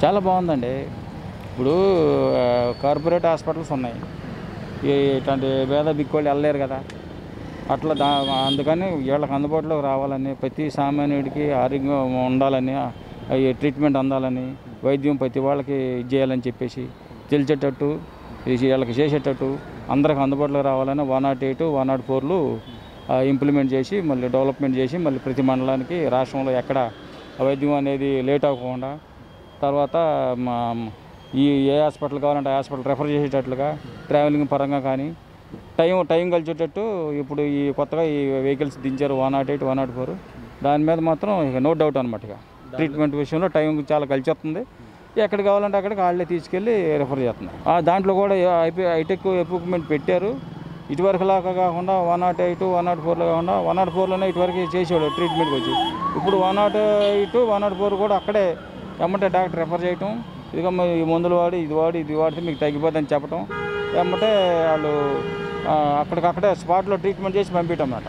చాలా బాగుందండి ఇప్పుడు ఆ, కార్పొరేట్ హాస్పిటల్స్ ఉన్నాయి ఈ ఇట్లాంటి పేద బిక్కోళ్ళు వెళ్ళలేరు కదా అట్లా దా అందుకని వీళ్ళకి అందుబాటులోకి రావాలని ప్రతి సామాన్యుడికి ఆరోగ్యం ఉండాలని అవి ట్రీట్మెంట్ అందాలని వైద్యం ప్రతి వాళ్ళకి ఇది చేయాలని చెప్పేసి తెలిసేటట్టు ఇది వీళ్ళకి చేసేటట్టు అందరికి అందుబాటులోకి రావాలని one nought eight one nought ఫోర్లు ఇంప్లిమెంట్ చేసి మళ్ళీ డెవలప్మెంట్ చేసి మళ్ళీ ప్రతి మండలానికి రాష్ట్రంలో ఎక్కడ వైద్యం అనేది లేట్ అవ్వకుండా తర్వాత మా ఈ ఏ హాస్పిటల్ కావాలంటే ఆ హాస్పిటల్ రెఫర్ చేసేటట్లుగా ట్రావెలింగ్ పరంగా కానీ టైం టైం కలిసేటట్టు ఇప్పుడు ఈ కొత్తగా ఈ వెహికల్స్ దించారు one nought eight one nought four దాని మీద మాత్రం ఇక నో డౌట్ అనమాట ఇక ట్రీట్మెంట్ విషయంలో టైం చాలా కలిసి వస్తుంది ఎక్కడ కావాలంటే అక్కడికి వాళ్ళే తీసుకెళ్ళి రెఫర్ చేస్తున్నారు ఆ దాంట్లో కూడా ఐపీ హైటెక్ ఎక్విప్మెంట్ పెట్టారు ఇటువరకు లాగా కాకుండా one nought eight one nought ఫోర్లో కాకుండా వన్ నాట్ ఫోర్లోనే ఇటువరకు చేసేవాడు ట్రీట్మెంట్కి వచ్చి ఇప్పుడు one nought eight one nought four కూడా అక్కడే ఎమ్మటే డాక్టర్ రెఫర్ చేయటం ఇదిగో మీ ఈ మందులు వాడి ఇది వాడి ఇది వాడితే మీకు తగ్గిపోతుందని చెప్పటం ఎమ్మటే వాళ్ళు ఆ, అక్కడికక్కడే స్పాట్లో ట్రీట్మెంట్ చేసి పంపించటం అన్నమాట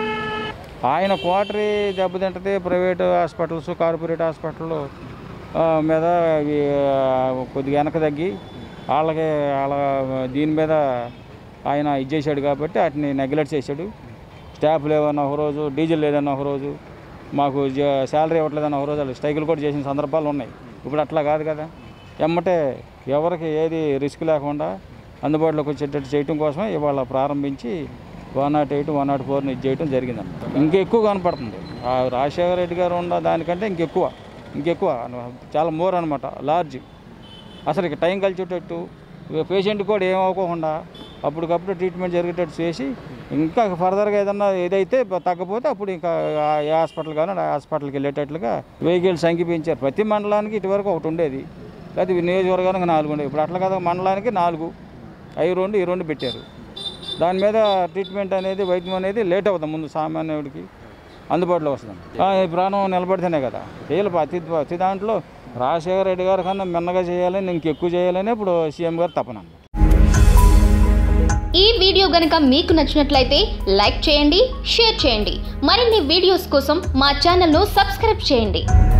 ఆయన క్వార్టరీ దెబ్బతింటది ప్రైవేట్ హాస్పిటల్స్ కార్పొరేట్ హాస్పిటల్ మీద ఇవి, ఆ, కొద్దిగా వెనక తగ్గి వాళ్ళకి వాళ్ళ దీని మీద ఆయన ఇది చేశాడు కాబట్టి వాటిని నెగ్లెక్ట్ చేశాడు స్టాఫ్ లేవన్న ఒక రోజు డీజిల్ లేదన్న ఒక రోజు మాకు శాలరీ ఇవ్వట్లేదన్న ఒక రోజు వాళ్ళు స్ట్రైకులు కూడా చేసిన సందర్భాలు ఉన్నాయి ఇప్పుడు అట్లా కాదు కదా ఎమ్మటే ఎవరికి ఏది రిస్క్ లేకుండా అందుబాటులోకి వచ్చేటట్టు చేయటం కోసమే ఇవాళ ప్రారంభించి one nought eight one nought ఫోర్ని ఇది చేయడం జరిగిందన్నమాట ఇంకా ఎక్కువ కనపడుతుంది ఆ రాజశేఖర రెడ్డి గారు ఉన్న దానికంటే ఇంకెక్కువ ఇంకెక్కువ చాలా మోర్ అనమాట లార్జ్ అసలు ఇక టైం కలిసేటట్టు పేషెంట్ కూడా ఏం అవ్వకుండా అప్పటికప్పుడు ట్రీట్మెంట్ జరిగేటట్టు చేసి ఇంకా ఫర్దర్గా ఏదన్నా ఏదైతే తగ్గపోతే అప్పుడు ఇంకా ఆ ఏ హాస్పిటల్ కానీ ఆ హాస్పిటల్కి వెళ్ళేటట్లుగా వెహికల్ సంఖ్య పెంచారు ప్రతి మండలానికి ఇటువరకు ఒకటి ఉండేది లేకపోతే నియోజకవర్గానికి నాలుగు ఉండేది ఇప్పుడు అట్లా కదా మండలానికి నాలుగు అవి రెండు ఈ రెండు పెట్టారు దాని మీద ట్రీట్మెంట్ అనేది వైద్యం అనేది లేట్ అవుతుంది ముందు సామాన్యుడికి అందుబాటులో వస్తుంది ఆ, ఈ ప్రాణం నిలబడితేనే కదా చేయాలి ప్రతి ప్రతి దాంట్లో రాజశేఖర రెడ్డి గారి కన్నా మిన్నగా చేయాలని ఇంకెక్కువ చేయాలని ఇప్పుడు సీఎం గారు తపన ఈ వీడియో గనుక మీకు నచ్చినట్లయితే లైక్ చేయండి షేర్ చేయండి మరిన్ని వీడియోస్ కోసం మా ఛానల్ను సబ్స్క్రైబ్ చేయండి